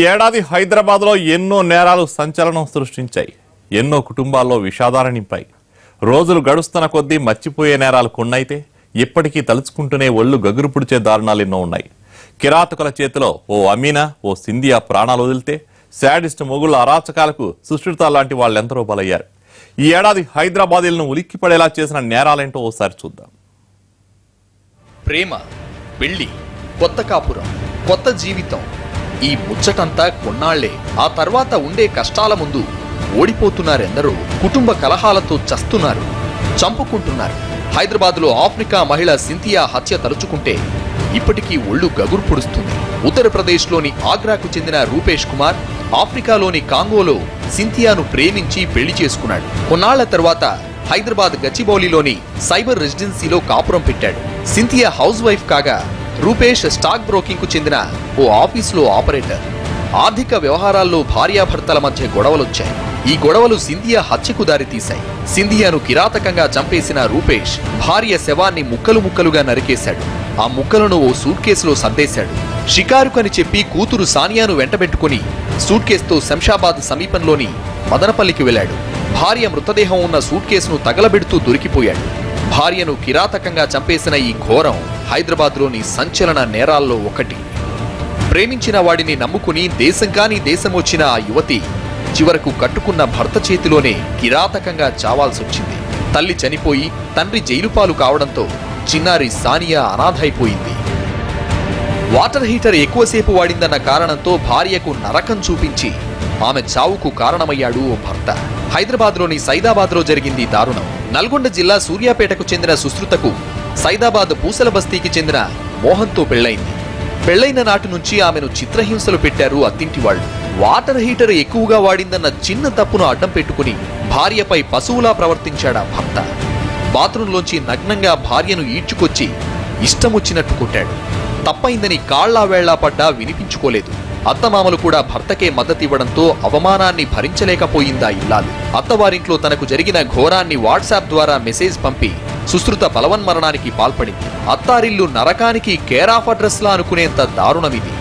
ఈ ఏడాది హైదరాబాద్లో ఎన్నో నేరాలు సంచలనం సృష్టించాయి ఎన్నో కుటుంబాల్లో విషాదాలు నింపాయి రోజులు గడుస్తున్న కొద్దీ మర్చిపోయే నేరాలు కొన్నైతే ఇప్పటికీ తలుచుకుంటూనే ఒళ్ళు గగురు పుడిచే దారుణాలు ఎన్నో ఉన్నాయి కిరాతకుల చేతిలో ఓ అమీనా ఓ సింధియా ప్రాణాలు వదిలితే శాడిస్ట్ మొగుళ్ళ అరాచకాలకు సుష్టిత లాంటి వాళ్ళెందరో బలయ్యారు ఈ ఏడాది హైదరాబాదీలను ఉలిక్కిపడేలా చేసిన నేరాలేంటో ఓసారి చూద్దాం ప్రేమ పెళ్లి కొత్త కాపురం కొత్త జీవితం ఈ ముచ్చటంతా కొన్నాళ్లే ఆ తర్వాత ఉండే కష్టాల ముందు ఓడిపోతున్నారెందరో కుటుంబ కలహాలతో చస్తున్నారు చంపుకుంటున్నారు హైదరాబాద్లో ఆఫ్రికా మహిళ సింథియా హత్య తలుచుకుంటే ఇప్పటికీ ఒళ్ళు గగురు పొడుస్తుంది ఉత్తరప్రదేశ్లోని ఆగ్రాకు చెందిన రూపేష్ కుమార్ ఆఫ్రికాలోని కాంగోలో సింథియాను ప్రేమించి పెళ్లి చేసుకున్నాడు కొన్నాళ్ల తర్వాత హైదరాబాద్ గచ్చిబౌలిలోని సైబర్ రెసిడెన్సీలో కాపురం పెట్టాడు సింథియా హౌస్ వైఫ్ కాగా రూపేష్ స్టాక్ బ్రోకింగ్ కు చెందిన ఓ ఆఫీసులో ఆపరేటర్ ఆర్థిక వ్యవహారాల్లో భార్యాభర్తల మధ్య గొడవలొచ్చాయి ఈ గొడవలు సింధియా హత్యకు దారితీశాయి సింధియాను కిరాతకంగా చంపేసిన రూపేష్ భార్య శవాన్ని ముక్కలు ముక్కలుగా నరికేశాడు ఆ ముక్కలను ఓ సూట్ కేసులో సర్దేశాడు షికారుకని చెప్పి కూతురు సానియాను వెంటబెట్టుకుని సూట్ కేసుతో శంషాబాద్ సమీపంలోని మదనపల్లికి వెళ్ళాడు భార్య మృతదేహం ఉన్న సూట్ కేసును తగలబెడుతూ దొరికిపోయాడు భార్యను కిరాతకంగా చంపేసిన ఈ ఘోరం హైదరాబాద్లోని సంచలన నేరాల్లో ఒకటి ప్రేమించిన వాడిని నమ్ముకుని దేశం కాని దేశం వచ్చిన ఆ యువతి చివరకు కట్టుకున్న భర్త చేతిలోనే కిరాతకంగా చావాల్సొచ్చింది తల్లి చనిపోయి తండ్రి జైలు పాలు కావడంతో చిన్నారి సానియా అనాథైపోయింది వాటర్ హీటర్ ఎక్కువసేపు వాడిందన్న కారణంతో భార్యకు నరకం చూపించి ఆమె చావుకు కారణమయ్యాడు ఓ భర్త హైదరాబాద్లోని సైదాబాద్లో జరిగింది ఈ దారుణం నల్గొండ జిల్లా సూర్యాపేటకు చెందిన సుశ్రుతకు సైదాబాద్ పూసల బస్తీకి చెందిన మోహన్తో పెళ్లైంది పెళ్లైన నాటి నుంచి ఆమెను చిత్రహింసలు పెట్టారు అత్తింటి వాళ్ళు వాటర్ హీటర్ ఎక్కువగా వాడిందన్న చిన్న తప్పును అడ్డం పెట్టుకుని భార్యపై పశువులా ప్రవర్తించాడా భర్త బాత్రూంలోంచి నగ్నంగా భార్యను ఈడ్చుకొచ్చి ఇష్టమొచ్చినట్టు కొట్టాడు తప్పైందని కాళ్లా వేళ్లా పడ్డా వినిపించుకోలేదు అత్తమామలు కూడా భర్తకే మద్దతివ్వడంతో అవమానాన్ని భరించలేకపోయిందా ఇల్లాలు అత్తవారింట్లో తనకు జరిగిన ఘోరాన్ని వాట్సాప్ ద్వారా మెసేజ్ పంపి సుశ్రుత బలవన్మరణానికి పాల్పడింది అత్తారిల్లు నరకానికి కేర్ ఆఫ్ అడ్రస్లా అనుకునేంత దారుణమిది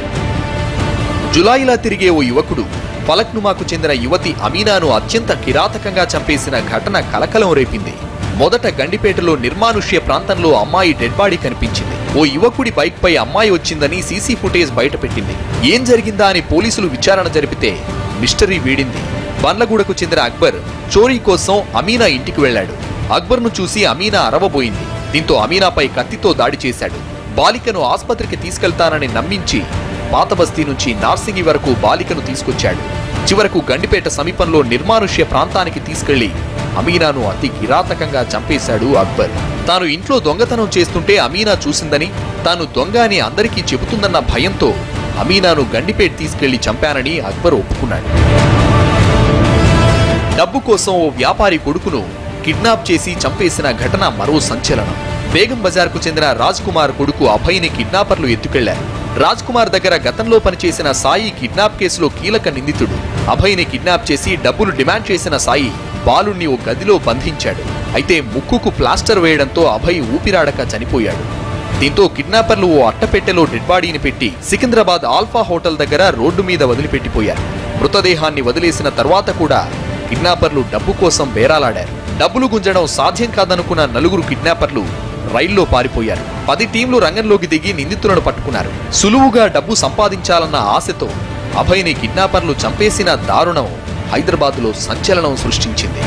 జులాయిలా తిరిగే ఓ యువకుడు ఫలక్నుమాకు చెందిన యువతి అమీనాను అత్యంత కిరాతకంగా చంపేసిన ఘటన కలకలం రేపింది మొదట గండిపేటలో నిర్మానుష్య ప్రాంతంలో అమ్మాయి డెడ్ బాడీ కనిపించింది ఓ యువకుడి బైక్ పై అమ్మాయి వచ్చిందని సీసీ ఫుటేజ్ బయటపెట్టింది ఏం జరిగిందా అని పోలీసులు విచారణ జరిపితే మిస్టరీ వీడింది బండ్లగూడకు చెందిన అక్బర్ చోరీ కోసం అమీనా ఇంటికి వెళ్ళాడు అక్బర్ను చూసి అమీనా అరవబోయింది దీంతో అమీనాపై కత్తితో దాడి చేశాడు బాలికను ఆస్పత్రికి తీసుకెళ్తానని నమ్మించి పాత బస్తీ నుంచి నార్సింగి వరకు బాలికను తీసుకొచ్చాడు చివరకు గండిపేట సమీపంలో నిర్మానుష్య ప్రాంతానికి తీసుకెళ్లి అమీనాను అతి కిరాతకంగా చంపేశాడు అక్బర్ తాను ఇంట్లో దొంగతనం చేస్తుంటే అమీనా చూసిందని తాను దొంగ అని అందరికీ చెబుతుందన్న భయంతో అమీనాను గండిపేట తీసుకెళ్లి చంపానని అక్బర్ ఒప్పుకున్నాడు డబ్బు కోసం ఓ వ్యాపారి కొడుకును కిడ్నాప్ చేసి చంపేసిన ఘటన మరో సంచలనం బేగం బజార్కు చెందిన రాజ్ కుమార్ కొడుకు అభయ్ని కిడ్నాపర్లు ఎత్తుకెళ్లారు రాజ్ కుమార్ దగ్గర గతంలో పనిచేసిన సాయి కిడ్నాప్ కేసులో కీలక నిందితుడు అభయ్ని కిడ్నాప్ చేసి డబ్బులు డిమాండ్ చేసిన సాయి బాలుణ్ణి ఓ గదిలో బంధించాడు అయితే ముక్కుకు ప్లాస్టర్ వేయడంతో అభయ్ ఊపిరాడక చనిపోయాడు దీంతో కిడ్నాపర్లు ఓ అట్టపెట్టెలో డెడ్ బాడీని పెట్టి సికింద్రాబాద్ ఆల్ఫా హోటల్ దగ్గర రోడ్డు మీద వదిలిపెట్టిపోయారు మృతదేహాన్ని వదిలేసిన తర్వాత కూడా కిడ్నాపర్లు డబ్బు కోసం బేరాలాడారు డబ్బులు గుంజడం సాధ్యం కాదనుకున్న నలుగురు కిడ్నాపర్లు రైల్లో పారిపోయారు పది టీంలు రంగంలోకి దిగి నిందితులను పట్టుకున్నారు సులువుగా డబ్బు సంపాదించాలన్న ఆశతో అభయ్ని కిడ్నాపర్లు చంపేసిన దారుణం హైదరాబాదులో సంచలనం సృష్టించింది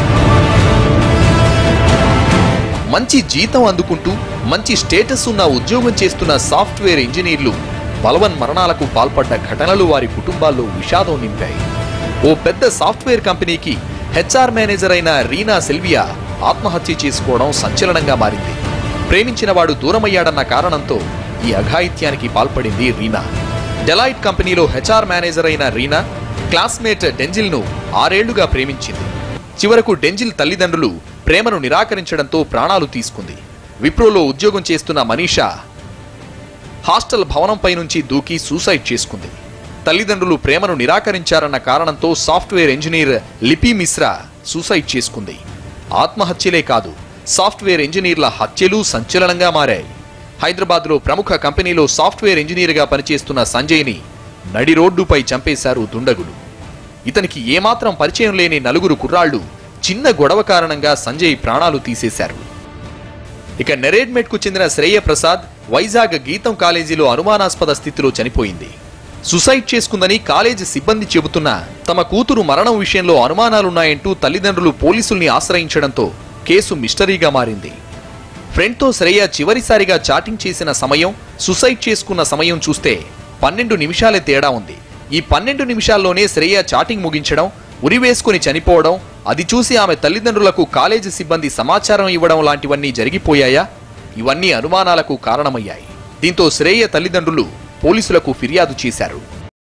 మంచి జీతం అందుకుంటూ మంచి స్టేటస్ ఉన్న ఉద్యోగం చేస్తున్న సాఫ్ట్వేర్ ఇంజనీర్లు బలవన్ మరణాలకు పాల్పడ్డ ఘటనలు వారి కుటుంబాల్లో విషాదం నింపాయి ఓ పెద్ద సాఫ్ట్వేర్ కంపెనీకి హెచ్ఆర్ మేనేజర్ అయిన రీనా సెల్వియా ఆత్మహత్య చేసుకోవడం సంచలనంగా మారింది ప్రేమించిన వాడు దూరమయ్యాడన్న కారణంతో ఈ అఘాయిత్యానికి పాల్పడింది రీనా డెలాయిట్ కంపెనీలో హెచ్ఆర్ మేనేజర్ అయిన రీనా క్లాస్మేట్ డెంజిల్ను ఆరేళ్లుగా ప్రేమించింది చివరకు డెంజిల్ తల్లిదండ్రులు ప్రేమను నిరాకరించడంతో ప్రాణాలు తీసుకుంది విప్రోలో ఉద్యోగం చేస్తున్న మనీషా హాస్టల్ భవనంపై నుంచి దూకి సూసైడ్ చేసుకుంది తల్లిదండ్రులు ప్రేమను నిరాకరించారన్న కారణంతో సాఫ్ట్వేర్ ఇంజనీర్ లిపి మిశ్రా సూసైడ్ చేసుకుంది ఆత్మహత్యలే కాదు సాఫ్ట్వేర్ ఇంజనీర్ల హత్యలు సంచలనంగా మారాయి హైదరాబాద్లో ప్రముఖ కంపెనీలో సాఫ్ట్వేర్ ఇంజనీర్గా పనిచేస్తున్న సంజయ్ని నడి రోడ్డుపై చంపేశారు దుండగులు ఇతనికి ఏమాత్రం పరిచయం లేని నలుగురు కుర్రాళ్లు చిన్న గొడవ కారణంగా సంజయ్ ప్రాణాలు తీసేశారు ఇక నెరేడ్మెట్కు చెందిన శ్రేయ ప్రసాద్ వైజాగ్ గీతం కాలేజీలో అనుమానాస్పద స్థితిలో చనిపోయింది సుసైడ్ చేసుకుందని కాలేజీ సిబ్బంది చెబుతున్నా తమ కూతురు మరణం విషయంలో అనుమానాలున్నాయంటూ తల్లిదండ్రులు పోలీసుల్ని ఆశ్రయించడంతో కేసు మిస్టరీగా మారింది ఫ్రెండ్తో శ్రేయ చివరిసారిగా చాటింగ్ చేసిన సమయం సుసైడ్ చేసుకున్న సమయం చూస్తే పన్నెండు నిమిషాలే తేడా ఉంది ఈ పన్నెండు నిమిషాల్లోనే శ్రేయ చాటింగ్ ముగించడం ఉరివేసుకుని చనిపోవడం అది చూసి ఆమె తల్లిదండ్రులకు కాలేజీ సిబ్బంది సమాచారం ఇవ్వడం లాంటివన్నీ జరిగిపోయాయా ఇవన్నీ అనుమానాలకు కారణమయ్యాయి దీంతో శ్రేయ తల్లిదండ్రులు పోలీసులకు ఫిర్యాదు చేశారు